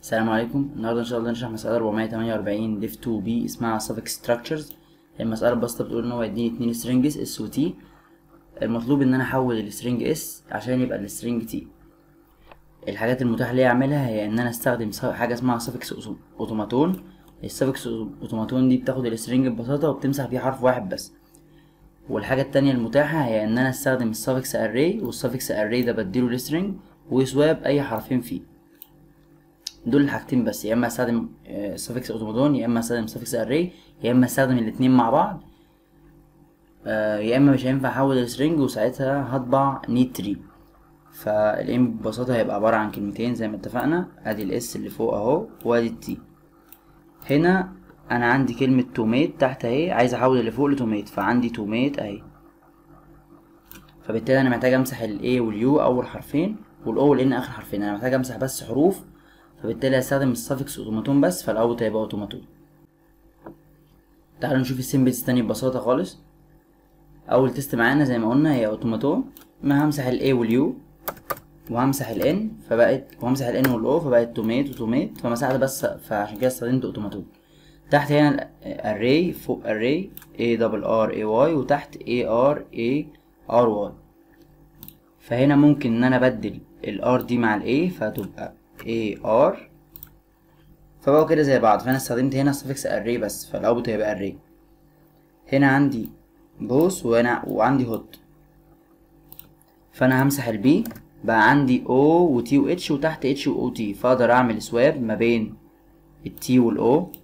السلام عليكم النهارده ان شاء الله نشرح مسألة 448 ديف 2 بي اسمها suffix structures المسألة البسيطة بتقول ان هو يديني اتنين strings اس و تي المطلوب ان انا احول السترنج اس عشان يبقى السترنج تي الحاجات المتاحة ليا اعملها هي ان انا استخدم ص- حاجة اسمها suffix اوتوماتون السفكس اوتوماتون دي بتاخد السترنج ببساطة وبتمسح فيه حرف واحد بس والحاجة التانية المتاحة هي ان انا استخدم السفكس اري والسفكس اري ده بديله السترنج وسواب اي حرفين فيه دول الحاجتين بس يا اما استخدم سفكس اوتوماتون يا اما استخدم سفكس اري يا اما استخدم الاتنين مع بعض آه، يا اما مش هينفع احول السترنج وساعتها هطبع نيد تري فالام ببساطه هيبقى عباره عن كلمتين زي ما اتفقنا ادي الاس اللي فوق اهو وادي التي هنا انا عندي كلمه توميت تحت اهي عايز احول اللي فوق لتوميت فعندي توميت اهي فبالتالي انا محتاج امسح الاي واليو اول حرفين والاو والان اخر حرفين انا محتاج امسح بس حروف فبالتالي هستخدم السفكس اوتوماتون بس فالاوت هيبقى اوتوماتون تعالوا نشوف السيمبلز تاني ببساطة خالص اول تيست معانا زي ما قلنا هي اوتوماتون ما همسح الاي واليو وهمسح الان فبقت وهمسح الان والاو فبقت توميت وتوميت فمسحت بس فعشان كده استخدمت اوتوماتون تحت هنا array فوق array a double r a y وتحت a r a r y فهنا ممكن ان انا ابدل ال r دي مع ال a فهتبقى a r فبقوا كده زي بعض فانا استخدمت هنا suffix array بس فالاوتبوت هيبقى array هنا عندي بوس وهنا وعندي هوت فانا همسح البي بقى عندي O و T و H وتحت H و O T فاقدر اعمل سواب ما بين ال T وال O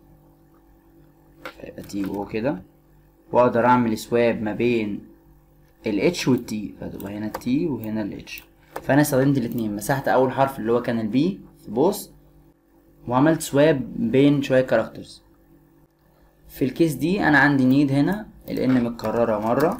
يبقى T و O كده واقدر اعمل سواب ما بين ال H وال T فتبقى هنا ال T وهنا ال H فانا استخدمت الاتنين مسحت اول حرف اللي هو كان ال B في بوس وعملت سواب بين شوية كاركترز في الكيس دي انا عندي نيد هنا ال N متكررة مرة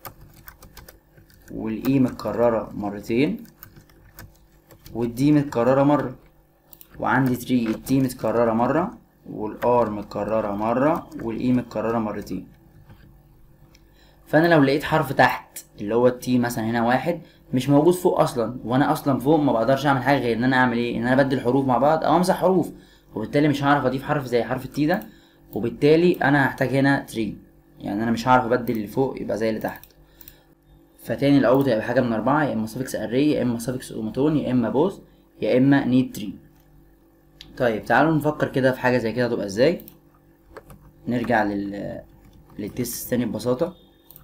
والاي متكررة مرتين والدي متكررة مرة وعندي تري التي متكررة مرة والار متكررة مرة والاي متكررة مرتين فانا لو لقيت حرف تحت اللي هو التي مثلا هنا واحد مش موجود فوق اصلا وانا اصلا فوق ما بقدرش اعمل حاجه غير ان انا اعمل ايه ان انا ابدل حروف مع بعض او امسح حروف وبالتالي مش هعرف اضيف حرف زي حرف التي ده وبالتالي انا هحتاج هنا تري يعني انا مش هعرف ابدل اللي فوق يبقى زي اللي تحت فتاني الاوت هيبقى حاجه من اربعه يا اما suffix array يا اما suffix اوتوماتون يا اما بوث يا اما need tree طيب تعالوا نفكر كده في حاجه زي كده هتبقى ازاي نرجع لل للتيست تاني ببساطه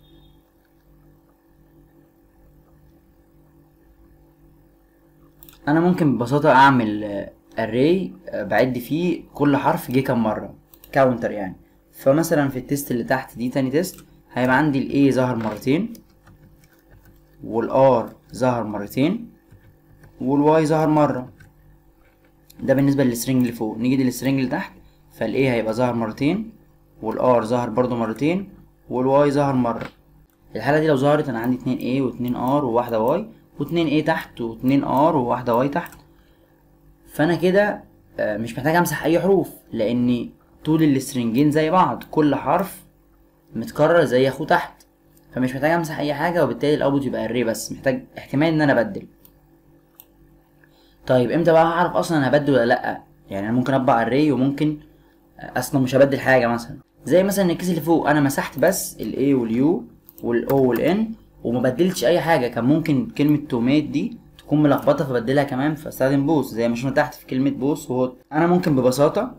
انا ممكن ببساطه اعمل array بعد فيه كل حرف جه كام مره كاونتر يعني فمثلا في التيست اللي تحت دي تاني تيست هيبقى عندي الاي ظهر مرتين والار ظهر مرتين والواي ظهر مرة ده بالنسبة للسترنج اللي فوق نيجي للسترنج اللي تحت فالاي هيبقى ظهر مرتين والار ظهر برضو مرتين والواي ظهر مرة الحالة دي لو ظهرت انا عندي اتنين اي واتنين ار وواحدة واي واتنين اي تحت واتنين ار وواحدة واي تحت فانا كده آه، مش محتاج امسح اي حروف لاني طول السترنجين زي بعض كل حرف متكرر زي اخوه تحت فمش محتاج امسح اي حاجه وبالتالي الاوتبوت يبقى array بس محتاج احتمال ان انا ابدل طيب امتى بقى هعرف اصلا انا هبدل ولا لا يعني انا ممكن اطبع array وممكن اصلا مش هبدل حاجه مثلا زي مثلا الكيس اللي فوق انا مسحت بس ال A وال U وال O وال N وما بدلتش اي حاجه كان ممكن كلمه توميت دي تكون ملخبطه فبدلها كمان فاستخدم بوس زي ما شفنا تحت في كلمه بوس وهوت انا ممكن ببساطه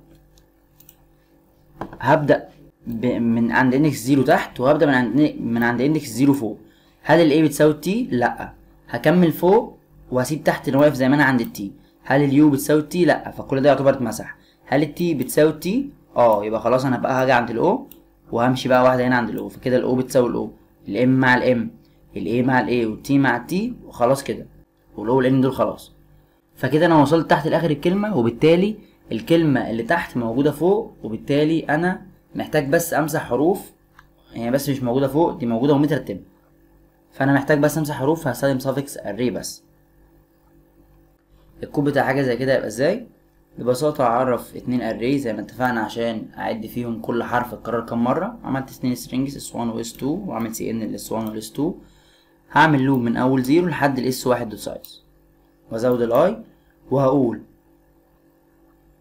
هبدا ب... من عند اندكس زيرو تحت وهبدا من عند من عند اندكس زيرو فوق هل الاي بتساوي التي لا هكمل فوق وهسيب تحت اللي واقف زي ما انا عند التي هل اليو بتساوي التي لا فكل ده يعتبر اتمسح هل التي بتساوي التي اه يبقى خلاص انا بقى هاجي عند الاو وهمشي بقى واحده هنا عند الاو فكده الاو بتساوي الاو الام مع الام الاي مع الاي والتي مع التي وخلاص كده والاو والان دول خلاص فكده انا وصلت تحت لاخر الكلمه وبالتالي الكلمه اللي تحت موجوده فوق وبالتالي انا محتاج بس امسح حروف هي يعني بس مش موجوده فوق دي موجوده ومترتبه فانا محتاج بس امسح حروف هستخدم suffix array بس الكود بتاع حاجه زي كده يبقى ازاي ببساطه اعرف اتنين array زي ما اتفقنا عشان اعد فيهم كل حرف اتكرر كام مره عملت اتنين strings s1 و s2 وعملت cn ال s1 وال s2 هعمل لوب من اول زيرو لحد ال s1 دوت سايز وازود الاي وهقول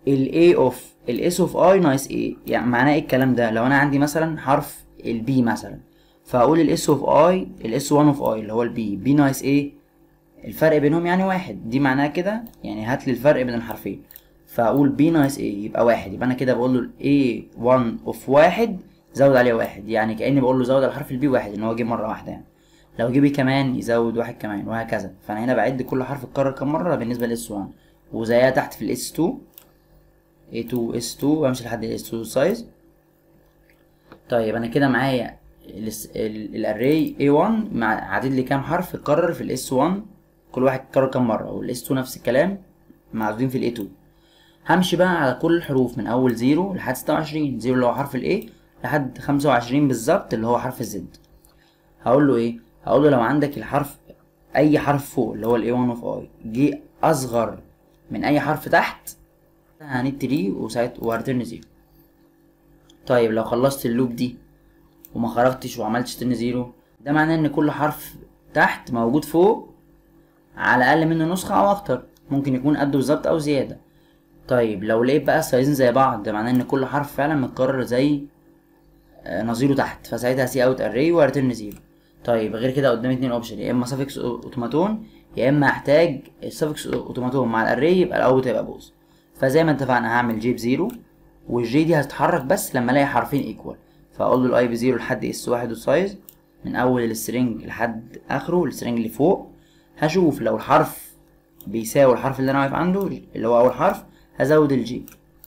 ال A اوف ال S اوف I ناقص A يعني معناه ايه الكلام ده لو انا عندي مثلا حرف ال B مثلا فاقول ال S اوف I ال S 1 اوف I اللي هو ال B B ناقص A الفرق بينهم يعني واحد دي معناها كده يعني هات لي الفرق بين الحرفين فاقول B ناقص A يبقى واحد يبقى انا كده بقول له ال A 1 اوف واحد زود عليه واحد يعني كأني بقول له زود على حرف البي واحد ان هو جه مرة واحدة يعني لو جه بي كمان يزود واحد كمان وهكذا فانا هنا بعد كل حرف اتكرر كام مرة بالنسبة لس 1 وزيها تحت في الاس 2 A2 S2 وامشي لحد ال S2 سايز طيب انا كده معايا الاري A1 مع عدد لي كام حرف اتكرر في ال S1 كل واحد اتكرر كام مرة وال S2 نفس الكلام معدودين في ال A2 همشي بقى على كل الحروف من اول زيرو لحد ستة وعشرين زيرو اللي هو حرف ال A لحد خمسة وعشرين بالظبط اللي هو حرف الزد هقول له ايه هقول له لو عندك الحرف اي حرف فوق اللي هو ال A1 of I جه اصغر من اي حرف تحت هنت تري وساعت وهرترن زيرو طيب لو خلصت اللوب دي وما خرجتش وعملتش ترن زيرو ده معناه ان كل حرف تحت موجود فوق على الاقل منه نسخة او اكتر ممكن يكون قده بالظبط او زيادة طيب لو لقيت بقى السايزين زي بعض ده معناه ان كل حرف فعلا متكرر زي نظيره تحت فساعتها سي اوت اري وارترن زيرو طيب غير كده قدامي اتنين اوبشن يا اما سافكس اوتوماتون يا اما احتاج السافكس اوتوماتون مع الاري يبقى الاوت هيبقى بوز فزي ما اتفقنا هعمل جي بزيرو والجي دي هتتحرك بس لما الاقي حرفين ايكوال فاقول له الاي بزيرو لحد اس واحد والسايز من اول السترنج لحد اخره السترنج اللي فوق هشوف لو الحرف بيساوي الحرف اللي انا واقف عنده اللي هو اول حرف هزود الجي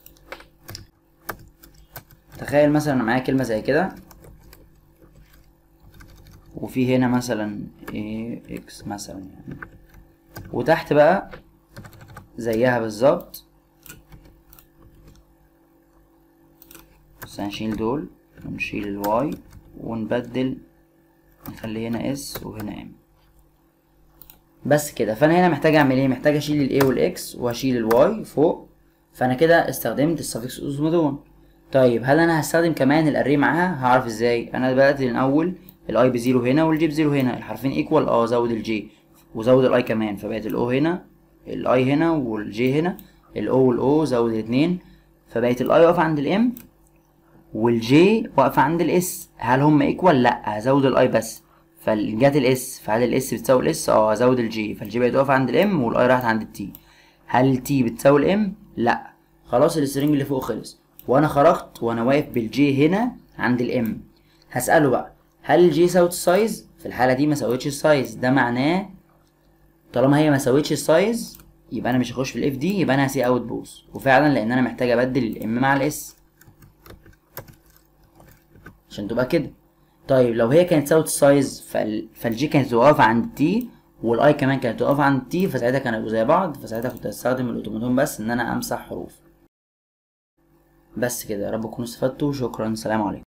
تخيل مثلا انا معايا كلمة زي كده وفي هنا مثلا ايه اكس مثلا يعني وتحت بقى زيها بالظبط بس هنشيل دول ونشيل الواي ونبدل نخلي هنا اس وهنا ام بس كده فانا هنا محتاج اعمل ايه محتاج اشيل الاي والاكس واشيل الواي فوق فانا كده استخدمت السفكس اوزمودون طيب هل انا هستخدم كمان الاري معاها هعرف ازاي انا بدات من اول الاي بزيرو هنا والجي بزيرو هنا الحرفين ايكوال اه زود الجي وزود الاي كمان فبقت الاو هنا الاي هنا والجي هنا الاو والاو زود الاتنين فبقت الاي واقفه عند الام والجي واقفه عند الاس هل هم ايكوال لا هزود الاي بس فجات الاس فهل الاس بتساوي الاس اه هزود الجي فالجي بقت واقفه عند الام والاي راحت عند التي هل التي بتساوي الام لا خلاص السترنج اللي فوق خلص وانا خرجت وانا واقف بالجي هنا عند الام هسأله بقى هل الجي ساوت السايز في الحالة دي ما ساوتش السايز ده معناه طالما هي ما ساوتش السايز يبقى انا مش هخش في الاف دي يبقى انا هسي اوت بوز وفعلا لان انا محتاج ابدل الام مع الاس عشان تبقى كده طيب لو هي كانت ساوت السايز فال... فالجي كانت واقفة عند تي والاي كمان كانت واقفة عند تي فساعتها كانوا يبقوا زي بعض فساعتها كنت هستخدم الاوتوماتون بس ان انا امسح حروف بس كده يا رب تكونوا استفدتوا شكرا سلام عليكم